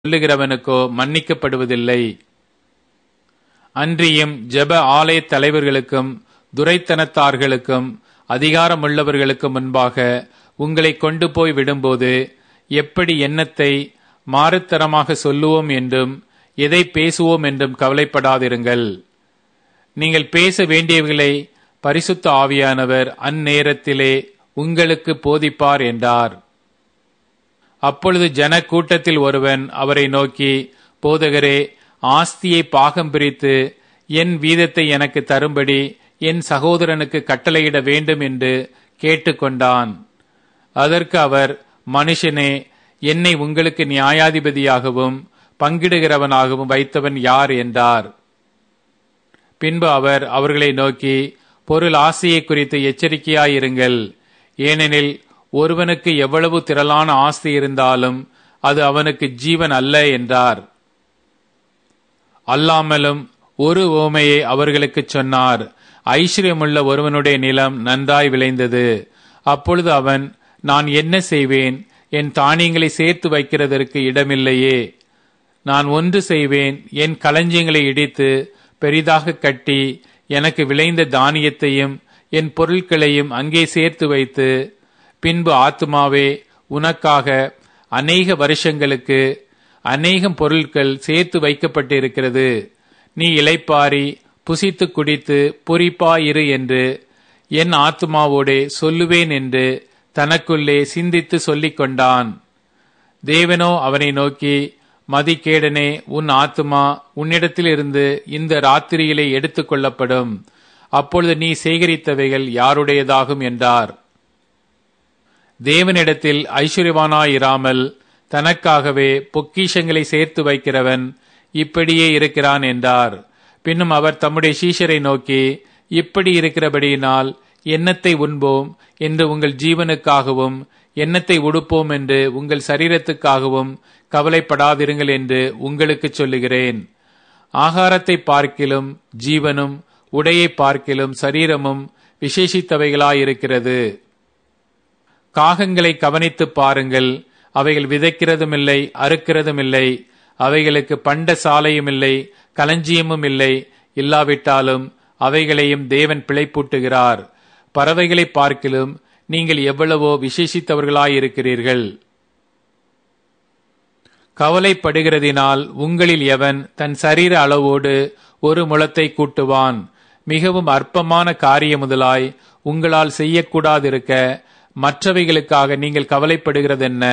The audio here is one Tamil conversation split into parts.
சொல்லுகிறவனுக்கோ மன்னிக்கப்படுவதில்லை அன்றியும் ஜெப ஆலய தலைவர்களுக்கும் துரைத்தனத்தார்களுக்கும் அதிகாரமுள்ளவர்களுக்கு முன்பாக உங்களை கொண்டு போய் விடும்போது எப்படி எண்ணத்தை மாறுத்தரமாக சொல்லுவோம் என்றும் எதை பேசுவோம் என்றும் கவலைப்படாதிருங்கள் நீங்கள் பேச வேண்டியவைகளை பரிசுத்த ஆவியானவர் அந்நேரத்திலே உங்களுக்கு போதிப்பார் என்றார் அப்பொழுது ஜன கூட்டத்தில் ஒருவன் அவரை நோக்கி போதகரே ஆஸ்தியை பாகம் பிரித்து என் வீதத்தை எனக்கு தரும்படி என் சகோதரனுக்கு கட்டளையிட வேண்டும் என்று கேட்டுக்கொண்டான் அதற்கு அவர் மனுஷனே என்னை உங்களுக்கு நியாயாதிபதியாகவும் பங்கிடுகிறவனாகவும் வைத்தவன் யார் என்றார் பின்பு அவர் அவர்களை நோக்கி பொருள் ஆசையை குறித்து எச்சரிக்கையாயிருங்கள் ஏனெனில் ஒருவனுக்கு எவ்வளவு திரளான ஆஸ்தி இருந்தாலும் அது அவனுக்கு ஜீவன் அல்ல என்றார் அல்லாமலும் ஒரு ஓமையை அவர்களுக்கு சொன்னார் ஐஸ்வர்யமுள்ள ஒருவனுடைய நிலம் நன்றாய் விளைந்தது அப்பொழுது அவன் நான் என்ன செய்வேன் என் தானியங்களை சேர்த்து வைக்கிறதற்கு இடமில்லையே நான் ஒன்று செய்வேன் என் களஞ்சியங்களை இடித்து பெரிதாக கட்டி எனக்கு விளைந்த தானியத்தையும் என் பொருட்களையும் அங்கே சேர்த்து வைத்து பின்பு ஆத்துமாவே உனக்காக அநேக வருஷங்களுக்கு அநேகம் பொருட்கள் சேர்த்து வைக்கப்பட்டிருக்கிறது நீ இளைப்பாரி புசித்து குடித்து பொறிப்பாயிரு என்று என் ஆத்துமாவோடே சொல்லுவேன் என்று தனக்குள்ளே சிந்தித்து சொல்லிக் கொண்டான் தேவனோ அவனை நோக்கி மதிகேடனே உன் ஆத்துமா உன்னிடத்திலிருந்து இந்த ராத்திரியிலே எடுத்துக் கொள்ளப்படும் அப்பொழுது நீ சேகரித்தவைகள் யாருடையதாகும் என்றார் தேவனிடத்தில் ஐஸ்வர்யவானாயிராமல் தனக்காகவே பொக்கிஷங்களை சேர்த்து வைக்கிறவன் இப்படியே இருக்கிறான் என்றார் பின்னும் அவர் தம்முடைய சீஷரை நோக்கி இப்படி இருக்கிறபடியினால் எண்ணத்தை உண்போம் என்று உங்கள் ஜீவனுக்காகவும் எண்ணத்தை உடுப்போம் என்று உங்கள் சரீரத்துக்காகவும் கவலைப்படாதிருங்கள் என்று உங்களுக்கு சொல்லுகிறேன் ஆகாரத்தை பார்க்கிலும் ஜீவனும் உடையை பார்க்கிலும் சரீரமும் விசேஷித்தவைகளாயிருக்கிறது காகங்களை கவனித்து பாருங்கள் அவைகள் விதைக்கிறதும் இல்லை அறுக்கிறதும் இல்லை அவைகளுக்கு பண்ட சாலையும் இல்லை களஞ்சியமும் இல்லை இல்லாவிட்டாலும் அவைகளையும் தேவன் பிழைப்பூட்டுகிறார் பறவைகளை பார்க்கிலும் நீங்கள் எவ்வளவோ விசேஷித்தவர்களாயிருக்கிறீர்கள் கவலைப்படுகிறதினால் உங்களில் எவன் தன் சரீர அளவோடு ஒரு முளத்தை கூட்டுவான் மிகவும் அற்பமான காரியம் முதலாய் உங்களால் செய்யக்கூடாதிருக்க மற்றவைகளுக்காக நீங்கள் கவலைப்படுகிறதென்ன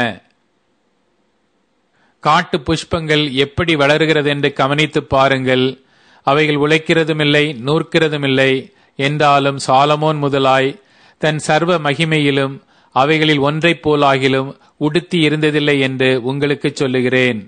காட்டு புஷ்பங்கள் எப்படி வளருகிறதென்று கவனித்து பாருங்கள் அவைகள் உழைக்கிறதுமில்லை நூற்கிறதுமில்லை என்றாலும் சாலமோன் முதலாய் தன் சர்வ மகிமையிலும் அவைகளில் ஒன்றைப் போலாகிலும் உடுத்தி இருந்ததில்லை என்று உங்களுக்கு சொல்லுகிறேன்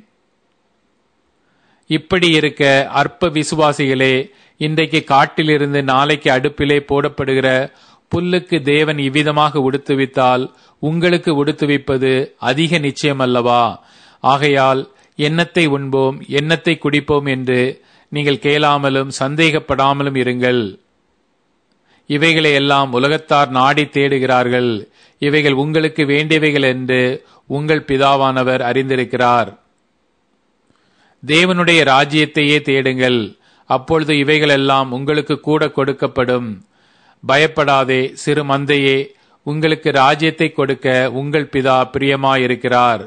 இப்படி இருக்க அற்ப விசுவாசிகளே இன்றைக்கு காட்டிலிருந்து நாளைக்கு அடுப்பிலே போடப்படுகிற புல்லுக்கு தேவன் இவ்விதமாக உடுத்துவித்தால் உங்களுக்கு உடுத்துவிப்பது அதிக நிச்சயம் அல்லவா ஆகையால் எண்ணத்தை உண்போம் எண்ணத்தை குடிப்போம் என்று நீங்கள் கேளாமலும் சந்தேகப்படாமலும் இருங்கள் இவைகளை எல்லாம் உலகத்தார் நாடி தேடுகிறார்கள் இவைகள் உங்களுக்கு வேண்டியவைகள் என்று உங்கள் பிதாவானவர் அறிந்திருக்கிறார் தேவனுடைய ராஜ்யத்தையே தேடுங்கள் அப்பொழுது இவைகளெல்லாம் உங்களுக்கு கூட கொடுக்கப்படும் பயப்படாதே சிறு மந்தையே உங்களுக்கு ராஜ்யத்தை கொடுக்க உங்கள் பிதா பிரியமாயிருக்கிறார்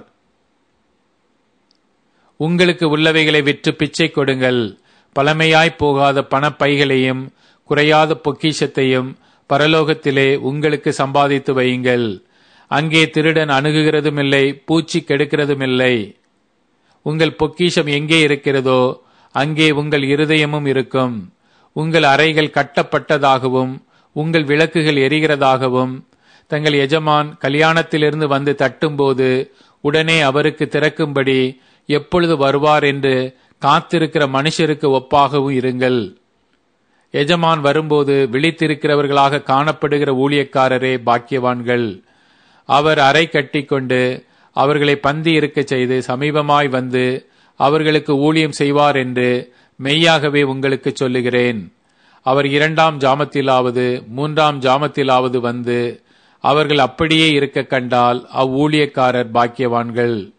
உங்களுக்கு உள்ளவைகளை விற்று பிச்சை கொடுங்கள் பழமையாய் போகாத பணப்பைகளையும் குறையாத பொக்கிஷத்தையும் பரலோகத்திலே உங்களுக்கு சம்பாதித்து வையுங்கள் அங்கே திருடன் அணுகுகிறதும் இல்லை பூச்சி கெடுக்கிறதும் இல்லை உங்கள் பொக்கிஷம் எங்கே இருக்கிறதோ அங்கே உங்கள் இருதயமும் இருக்கும் உங்கள் அறைகள் கட்டப்பட்டதாகவும் உங்கள் விளக்குகள் எரிகிறதாகவும் தங்கள் எஜமான் கல்யாணத்திலிருந்து வந்து தட்டும்போது உடனே அவருக்கு திறக்கும்படி எப்பொழுது வருவார் என்று காத்திருக்கிற மனுஷருக்கு ஒப்பாகவும் இருங்கள் எஜமான் வரும்போது விழித்திருக்கிறவர்களாக காணப்படுகிற ஊழியக்காரரே பாக்கியவான்கள் அவர் அறை கட்டிக்கொண்டு அவர்களை பந்தி இருக்கச் செய்து சமீபமாய் வந்து அவர்களுக்கு ஊழியம் செய்வார் என்று மெய்யாகவே உங்களுக்கு சொல்லுகிறேன் அவர் இரண்டாம் ஜாமத்திலாவது மூன்றாம் ஜாமத்திலாவது வந்து அவர்கள் அப்படியே இருக்க கண்டால் அவ்வூழியக்காரர் பாக்கியவான்கள்